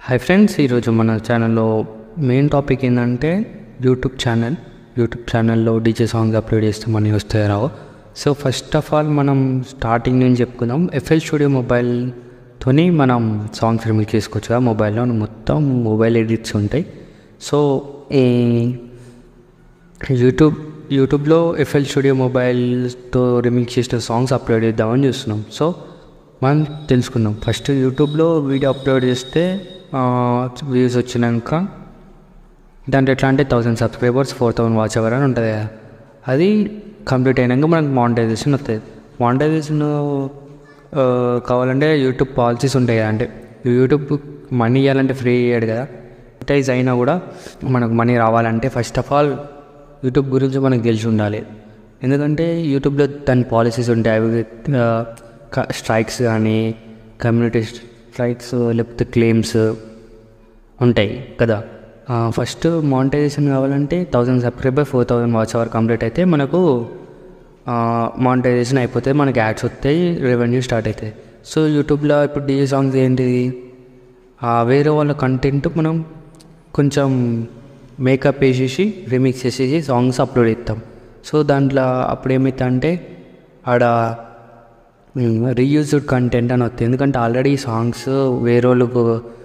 hi friends ఈరోజు మన ఛానల్లో మెయిన్ టాపిక్ ఏంటంటే యూట్యూబ్ ఛానల్ యూట్యూబ్ ఛానల్లో డీజే సాంగ్స్ అప్లోడ్ చేస్తే మనీ వస్తాయి రావు సో ఫస్ట్ ఆఫ్ ఆల్ మనం స్టార్టింగ్ నుంచి చెప్పుకుందాం ఎఫ్ఎల్ స్టూడియో మొబైల్తోని మనం సాంగ్స్ రిమిక్ చేసుకోవచ్చు కదా మొబైల్లో మొత్తం మొబైల్ ఎడిట్స్ ఉంటాయి సో ఈ యూట్యూబ్ యూట్యూబ్లో ఎఫ్ఎల్ స్టూడియో మొబైల్తో రిమిక్స్ చేసిన సాంగ్స్ అప్లోడ్ చేద్దామని చూస్తున్నాం సో మనం తెలుసుకుందాం ఫస్ట్ యూట్యూబ్లో వీడియో అప్లోడ్ చేస్తే వ్యూస్ వచ్చినాక దాంట్లో ఎట్లా అంటే thousand subscribers four thousand watch hour అని ఉంటుంది కదా అది కంప్లీట్ అయినాక మనకు మానిటైజేషన్ వస్తుంది మానిటైజేషన్ కావాలంటే యూట్యూబ్ పాలసీస్ ఉంటాయి కదా అంటే యూట్యూబ్ మనీ ఇవ్వాలంటే ఫ్రీ ఇయ్యాడు కదా మానిటైజ్ అయినా కూడా మనకు మనీ రావాలంటే ఫస్ట్ ఆఫ్ ఆల్ యూట్యూబ్ గురించి మనకు తెలిసి ఉండాలి ఎందుకంటే యూట్యూబ్లో దాని పాలసీస్ ఉంటాయి అవి స్ట్రైక్స్ కానీ కమ్యూనిటీ స్ట్రైక్స్ లేకపోతే క్లెయిమ్స్ ఉంటాయి కదా ఫస్ట్ మానిటైజేషన్ కావాలంటే thousand subscriber four thousand watch hour complete అయితే మనకు మానిటైజేషన్ అయిపోతే మనకి యాడ్స్ వస్తాయి రెవెన్యూ స్టార్ట్ అవుతాయి సో యూట్యూబ్లో ఇప్పుడు డీజే సాంగ్స్ ఏంటిది వేరే వాళ్ళ కంటెంట్ మనం కొంచెం మేకప్ వేసేసి రిమిక్స్ చేసేసి సాంగ్స్ అప్లోడ్ చేస్తాం సో దాంట్లో అప్పుడు ఏమవుతా అంటే ఆడ రీయూజ్డ్ కంటెంట్ అని వస్తుంది ఎందుకంటే ఆల్రెడీ సాంగ్స్ వేరే వాళ్ళకు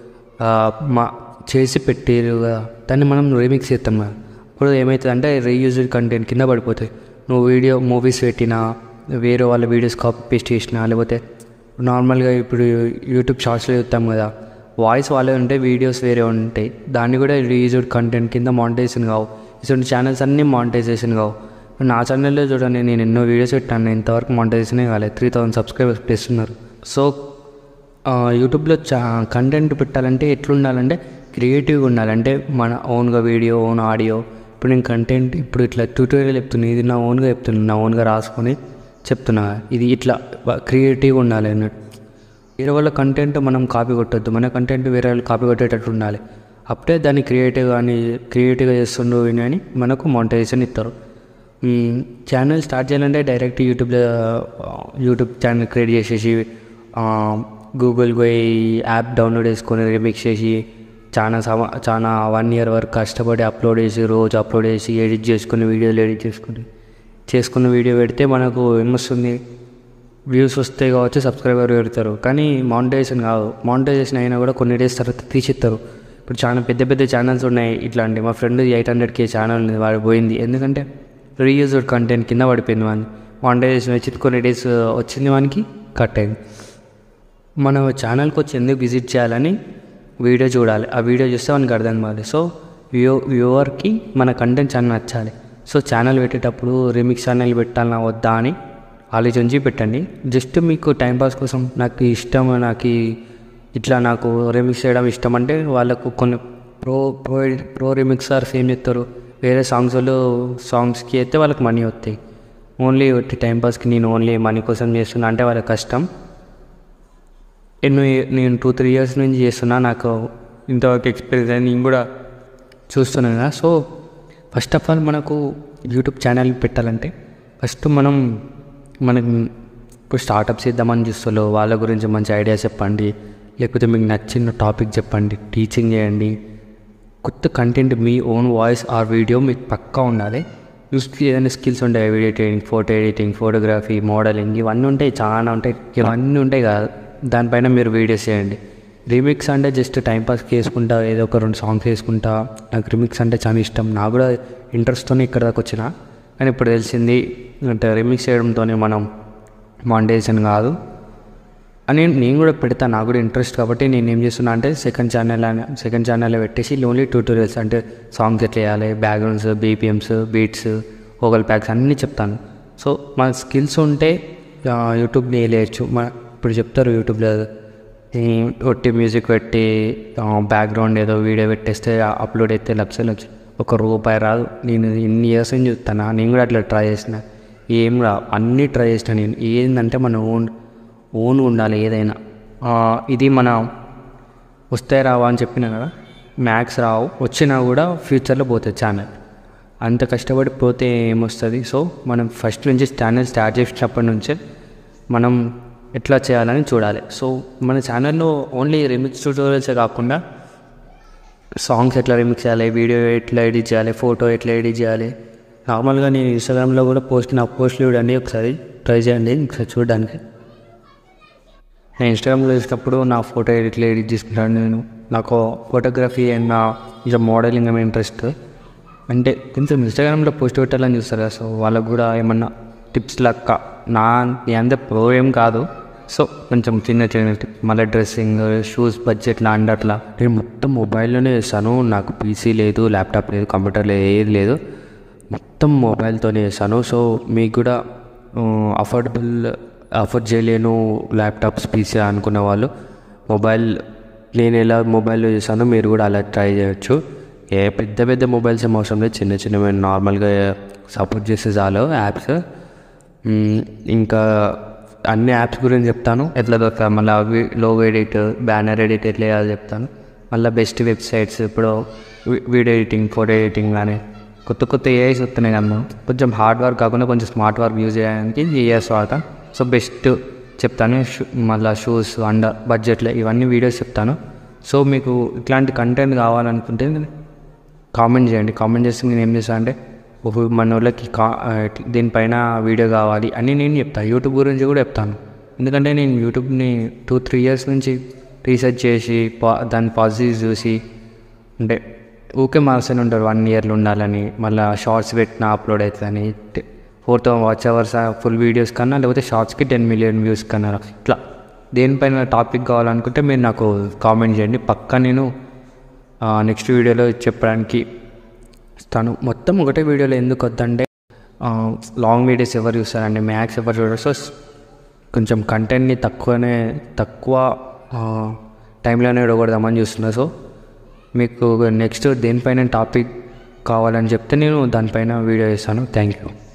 మా చేసి పెట్టారు కదా దాన్ని మనం రీమిక్స్ చేస్తాం కదా ఇప్పుడు ఏమవుతుంది అంటే రీయూజ్డ్ కంటెంట్ కింద పడిపోతాయి నువ్వు వీడియో మూవీస్ పెట్టినా వేరే వాళ్ళ వీడియోస్ కాపీ పేస్ట్ చేసినా లేకపోతే నార్మల్గా ఇప్పుడు యూట్యూబ్ షార్ట్స్లో చూస్తాం కదా వాయిస్ వాళ్ళే ఉంటాయి వీడియోస్ వేరే ఉంటాయి దాన్ని కూడా రీయూజ్డ్ కంటెంట్ కింద మానిటైజేషన్ కావు ఇటువంటి ఛానల్స్ అన్నీ మానిటైజేషన్ కావు నా ఛానల్లో చూడండి నేను ఎన్నో వీడియోస్ పెట్టాను ఇంతవరకు మానిటైజేషనే కాలేదు త్రీ థౌసండ్ సబ్స్క్రైబర్స్ చేస్తున్నారు సో యూట్యూబ్లో చా కంటెంట్ పెట్టాలంటే ఎట్లుండాలంటే క్రియేటివ్గా ఉండాలంటే మన ఓన్గా వీడియో ఓన్ ఆడియో ఇప్పుడు నేను కంటెంట్ ఇప్పుడు ఇట్లా ట్యూటోరియల్ చెప్తున్నా ఇది నా ఓన్గా చెప్తున్నా నా ఓన్గా రాసుకొని చెప్తున్నా ఇది ఇట్లా క్రియేటివ్గా ఉండాలి అన్నట్టు వేరే వాళ్ళ కంటెంట్ మనం కాపీ కొట్టద్దు మన కంటెంట్ వేరే వాళ్ళు కాపీ కొట్టేటట్టు ఉండాలి అప్పుడే దాన్ని క్రియేటివ్గా అని క్రియేటివ్గా చేస్తుండో అని మనకు మానిటైజేషన్ ఇస్తారు ఛానల్ స్టార్ట్ చేయాలంటే డైరెక్ట్ యూట్యూబ్లో యూట్యూబ్ ఛానల్ క్రియేట్ చేసేసి గూగుల్ పోయి యాప్ డౌన్లోడ్ చేసుకొని రిమిక్స్ చేసి చాలా సమ చాలా వన్ ఇయర్ వరకు కష్టపడి అప్లోడ్ చేసి రోజు అప్లోడ్ చేసి ఎడిట్ చేసుకుని వీడియోలు ఎడిట్ చేసుకుని చేసుకున్న వీడియో పెడితే మనకు ఏమొస్తుంది వ్యూస్ వస్తాయి కావచ్చు సబ్స్క్రైబర్ పెడతారు కానీ మానిటైజేషన్ కాదు మానిటైజేషన్ అయినా కూడా కొన్ని డేస్ తర్వాత తీసిస్తారు ఇప్పుడు చాలా పెద్ద పెద్ద ఛానల్స్ ఉన్నాయి ఇట్లాంటి మా friend eight hundred K channel ఉంది వాడు పోయింది ఎందుకంటే రీయూజ్డ్ కంటెంట్ కింద పడిపోయింది వాడిని మానిటైజేషన్ వచ్చి కొన్ని డేస్ వచ్చింది వానికి కట్ అయింది మన ఛానల్కి వచ్చి ఎందుకు విజిట్ చేయాలని వీడియో చూడాలి ఆ వీడియో చూస్తే మనకి అర్థం కావాలి సో వ్యూ వ్యూవర్కి మన కంటెంట్ చాలా నచ్చాలి సో ఛానల్ పెట్టేటప్పుడు రిమిక్స్ ఛానల్ పెట్టాలన్నా వద్దా అని ఆలోచించి పెట్టండి జస్ట్ మీకు టైంపాస్ కోసం నాకు ఇష్టం నాకు ఇట్లా నాకు రిమిక్స్ చేయడం ఇష్టం అంటే వాళ్ళకు కొన్ని ప్రో ప్రో ప్రో రిమిక్సర్స్ ఏం చెప్తారు వేరే సాంగ్స్ వాళ్ళు సాంగ్స్కి అయితే వాళ్ళకి మనీ వస్తాయి ఓన్లీ ఒట్టి టైంపాస్కి నేను ఓన్లీ మనీ కోసం చేస్తున్నా అంటే వాళ్ళకి కష్టం ఎన్నో నేను టూ త్రీ ఇయర్స్ నుంచి చేస్తున్నా నాకు ఇంతవరకు ఎక్స్పీరియన్స్ అయింది నేను కూడా చూస్తున్నాను కదా సో ఫస్ట్ ఆఫ్ ఆల్ మనకు యూట్యూబ్ ఛానల్ పెట్టాలంటే ఫస్ట్ మనం మనకి ఇప్పుడు స్టార్టప్స్ ఇద్దామని చూస్తాలో వాళ్ళ గురించి మంచి ఐడియా చెప్పండి లేకపోతే మీకు నచ్చిన టాపిక్ చెప్పండి టీచింగ్ చేయండి కొత్త కంటెంట్ మీ ఓన్ వాయిస్ ఆర్ వీడియో మీకు పక్కా ఉండాలి ఏదైనా స్కిల్స్ ఉంటాయి video editing photo editing photography modelling ఇవన్నీ ఉంటాయి చాలా ఉంటాయి ఇవన్నీ ఉంటాయి కదా దానిపైన మీరు వీడియోస్ చేయండి రీమిక్స్ అంటే జస్ట్ టైంపాస్కి వేసుకుంటా ఏదో ఒక రెండు సాంగ్స్ వేసుకుంటా నాకు రీమిక్స్ అంటే చాలా ఇష్టం నాకు కూడా ఇంట్రెస్ట్తోనే ఇక్కడ దాకా వచ్చిన కానీ ఇప్పుడు తెలిసింది అంటే రీమిక్స్ చేయడంతోనే మనం మానిటైజేషన్ కాదు అని నేను కూడా పెడతాను నాకు కూడా ఇంట్రెస్ట్ కాబట్టి నేను ఏం చేస్తున్నా అంటే సెకండ్ ఛానల్ సెకండ్ ఛానల్లో పెట్టేసి ఓన్లీ ట్యూటోరియల్స్ అంటే సాంగ్స్ ఎట్లా వేయాలి బ్యాక్గ్రౌండ్స్ బీపీఎమ్స్ బీట్స్ ఓగల్ ప్యాక్స్ అన్నీ చెప్తాను సో మన స్కిల్స్ ఉంటే యూట్యూబ్ని వేయలేయచ్చు మన ఇప్పుడు చెప్తారు యూట్యూబ్లో ఒట్టి మ్యూజిక్ పెట్టి బ్యాక్గ్రౌండ్ ఏదో వీడియో పెట్టేస్తే అప్లోడ్ అయితే లక్షలు వచ్చి ఒక రూపాయి రాదు నేను ఇన్ని ఇయర్స్ నుంచి చూస్తాను నేను కూడా అట్లా ట్రై చేసిన ఏం రా అన్నీ ట్రై చేసిన నేను ఏంటంటే మన ఓన్ ఓన్ ఉండాలి ఏదైనా ఇది మన వస్తాయి రావా అని చెప్పినా కదా మ్యాథ్స్ రావు వచ్చినా కూడా ఫ్యూచర్లో పోతుంది ఛానల్ అంత కష్టపడి పోతే ఏమొస్తుంది సో మనం ఫస్ట్ నుంచి ఛానల్ స్టార్ట్ చేసినప్పటి నుంచే మనం ఎట్లా చేయాలని చూడాలి సో మన ఛానల్లో ఓన్లీ రిమిక్స్ ట్యూటోరియల్సే కాకుండా సాంగ్స్ ఎట్లా రిమిక్స్ చేయాలి వీడియో ఎట్లా ఎడిట్ చేయాలి ఫోటో ఎట్లా ఎడిట్ చేయాలి నార్మల్గా నేను ఇన్స్టాగ్రామ్లో కూడా పోస్ట్ నా పోస్ట్లు చూడండి ఒకసారి ట్రై చేయండి ఒకసారి చూడడానికి నేను ఇన్స్టాగ్రామ్లో చూసినప్పుడు నా ఫోటో ఎట్లా ఎడిట్ చేసుకుంటాను నేను నాకు ఫోటోగ్రఫీ అండ్ నా ఇక మోడలింగ్ ఏమైనా ఇంట్రెస్ట్ అంటే కొంచెం ఇన్స్టాగ్రామ్లో పోస్ట్ పెట్టాలని చూస్తారు కదా సో వాళ్ళకు కూడా ఏమన్నా టిప్స్ లెక్క నా నీ అంత ప్రో ఏం కాదు సో కొంచెం చిన్న చిన్న టిప్ మళ్ళీ డ్రెస్సింగ్ షూస్ బడ్జెట్లా అండ్ అట్లా నేను మొత్తం మొబైల్లోనే చేస్తాను నాకు పీసీ లేదు ల్యాప్టాప్ లేదు కంప్యూటర్ లేదు ఏది లేదు మొత్తం మొబైల్తోనే చేస్తాను సో మీకు కూడా అఫోర్డబుల్ అఫోర్డ్ చేయలేను ల్యాప్టాప్స్ పీసీ అనుకున్న వాళ్ళు మొబైల్ నేను ఎలా మొబైల్లో చేశానో మీరు కూడా అలా ట్రై చేయొచ్చు ఏ పెద్ద పెద్ద మొబైల్స్ ఏం అవసరం లేదు చిన్న చిన్నవి నార్మల్గా సపోర్ట్ చేస్తే చాలు యాప్స్ మ్మ్, ఇంకా అన్ని యాప్స్ గురించి చెప్తాను ఎట్లా దొరకాలి మళ్ళీ అవి లోగో ఎడిట్ బ్యానర్ ఎడిట్ ఎట్లా చేయాలో చెప్తాను మళ్ళీ బెస్ట్ వెబ్సైట్స్ ఇప్పుడు వి- వీడియో ఎడిటింగ్ ఫోటో ఎడిటింగ్ కానీ కొత్త కొత్త ఏఐస్ వస్తున్నాయి కదా కొంచెం హార్డ్ వర్క్ కాకుండా కొంచెం స్మార్ట్ వర్క్ యూజ్ చేయడానికి ఏఎస్ వాడతాను సో బెస్ట్ చెప్తాను షూ మళ్ళీ షూస్ అండర్ బడ్జెట్లో ఇవన్నీ వీడియోస్ చెప్తాను సో మీకు ఇట్లాంటి కంటెంట్ కావాలనుకుంటే కామెంట్ చేయండి కామెంట్ చేస్తే నేను ఏం చేస్తాను అంటే ఒక మన వాళ్ళకి కా ఆ, దీనిపైన వీడియో కావాలి అని నేను చెప్తాను యూట్యూబ్ గురించి కూడా చెప్తాను ఎందుకంటే నేను యూట్యూబ్ని టూ త్రీ ఇయర్స్ నుంచి రీసెర్చ్ చేసి పా దాని పాజిటివ్స్ చూసి అంటే ఊకే మార్క్స్ ఉంటారు వన్ ఇయర్లో ఉండాలని మళ్ళీ షార్ట్స్ పెట్టిన అప్లోడ్ అవుతుందని four thousand watch hours full videos కన్నా లేకపోతే షార్ట్స్కి టెన్ మిలియన్ వ్యూస్ కన్నా ఇట్లా దేనిపైన టాపిక్ కావాలనుకుంటే మీరు నాకు కామెంట్ చేయండి పక్కా నేను నెక్స్ట్ వీడియోలో చెప్పడానికి ఇస్తాను మొత్తం ఒకటే వీడియోలో ఎందుకు వద్దంటే లాంగ్ వీడియోస్ ఎవరు చూస్తారండి మ్యాక్స్ ఎవరు చూడరు సో కొంచెం కంటెంట్ని తక్కువనే తక్కువ టైంలోనే విడగొడదామని చూస్తున్నా సో మీకు నెక్స్ట్ దేనిపైన టాపిక్ కావాలని చెప్తే నేను దానిపైన వీడియో చేస్తాను థ్యాంక్ యూ